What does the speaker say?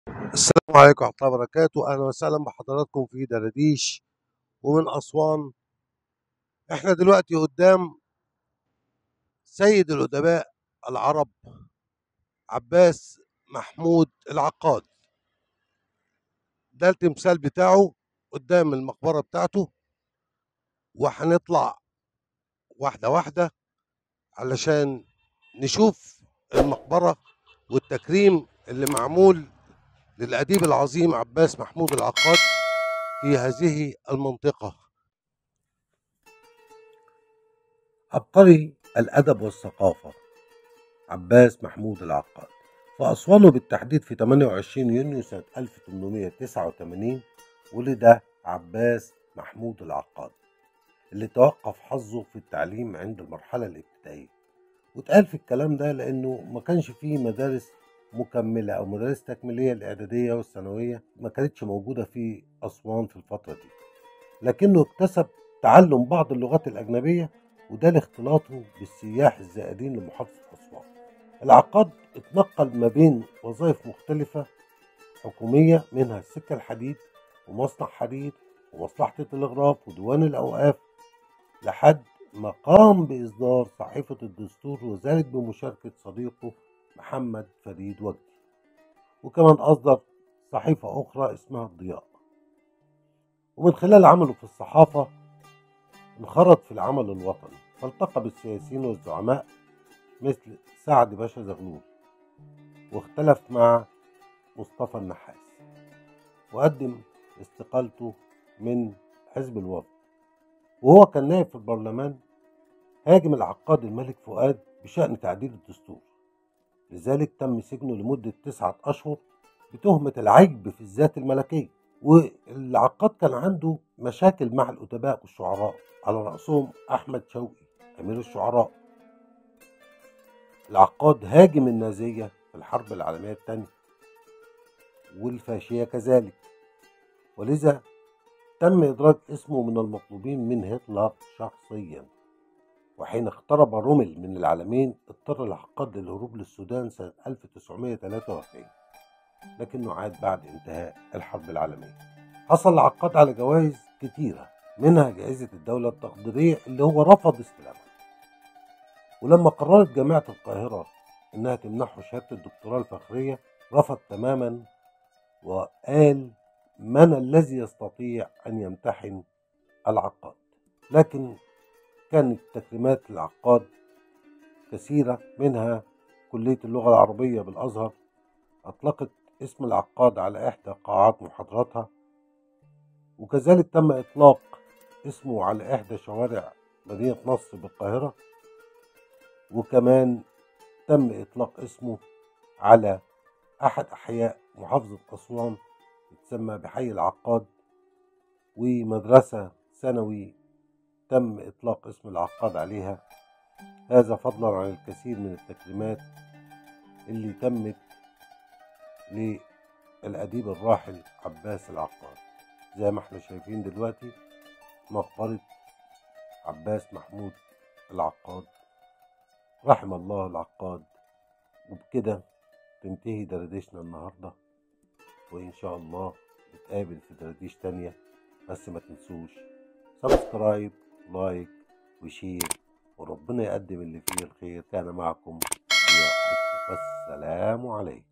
السلام عليكم ورحمة الله وبركاته أهلا وسهلا بحضراتكم في درديش ومن أسوان إحنا دلوقتي قدام سيد الأدباء العرب عباس محمود العقاد ده التمثال بتاعه قدام المقبرة بتاعته وهنطلع واحدة واحدة علشان نشوف المقبرة والتكريم اللي معمول للأديب العظيم عباس محمود العقاد في هذه المنطقة عبقري الأدب والثقافة عباس محمود العقاد فأسوانه بالتحديد في 28 يونيو سنة 1889 ولد عباس محمود العقاد اللي توقف حظه في التعليم عند المرحلة الابتدائية واتقال في الكلام ده لأنه ما كانش فيه مدارس مكملة أو مدارس تكميلية الإعدادية والثانوية ما كانتش موجودة في أسوان في الفترة دي لكنه اكتسب تعلم بعض اللغات الأجنبية وده لاختلاطه بالسياح الزائرين لمحافظة أسوان العقاد اتنقل ما بين وظائف مختلفة حكومية منها السكة الحديد ومصنع حديد ومصلحة التلغراف وديوان الأوقاف لحد ما قام بإصدار صحيفة الدستور وذلك بمشاركة صديقه محمد فريد وجدي وكمان أصدر صحيفة أخرى اسمها الضياء ومن خلال عمله في الصحافة انخرط في العمل الوطني فالتقى بالسياسيين والزعماء مثل سعد باشا زغلول واختلف مع مصطفى النحاس وقدم استقالته من حزب الوفد وهو كان نائب في البرلمان هاجم العقاد الملك فؤاد بشأن تعديل الدستور لذلك تم سجنه لمدة تسعة أشهر بتهمة العيب في الذات الملكية والعقاد كان عنده مشاكل مع الأدباء والشعراء على رأسهم أحمد شوقي أمير الشعراء العقاد هاجم النازية في الحرب العالمية الثانية والفاشية كذلك ولذا تم إدراج اسمه من المطلوبين من هتلر شخصيا وحين اقترب رومل من العالمين اضطر العقاد للهروب للسودان سنة 1943 لكنه عاد بعد انتهاء الحرب العالمية حصل العقاد على جوائز كتيرة منها جائزة الدولة التقديرية اللي هو رفض استلامها ولما قررت جامعة القاهرة إنها تمنحه شهادة الدكتوراه الفخرية رفض تماما وقال من الذي يستطيع أن يمتحن العقاد لكن كانت تكريمات العقاد كثيرة منها كلية اللغة العربية بالأزهر أطلقت اسم العقاد على إحدى قاعات محاضراتها وكذلك تم إطلاق اسمه على إحدى شوارع مدينة نصر بالقاهرة وكمان تم إطلاق اسمه على أحد أحياء محافظة أسوان تسمى بحي العقاد ومدرسة ثانوي تم إطلاق اسم العقاد عليها هذا فضلا عن الكثير من التكريمات اللي تمت للأديب الراحل عباس العقاد زي ما احنا شايفين دلوقتي مقبرة عباس محمود العقاد رحم الله العقاد وبكده تنتهي دردشنا النهارده وإن شاء الله نتقابل في درديش تانية بس ما تنسوش سبسكرايب لايك وشير وربنا يقدم اللي فيه الخير كان معكم ضياء والسلام عليكم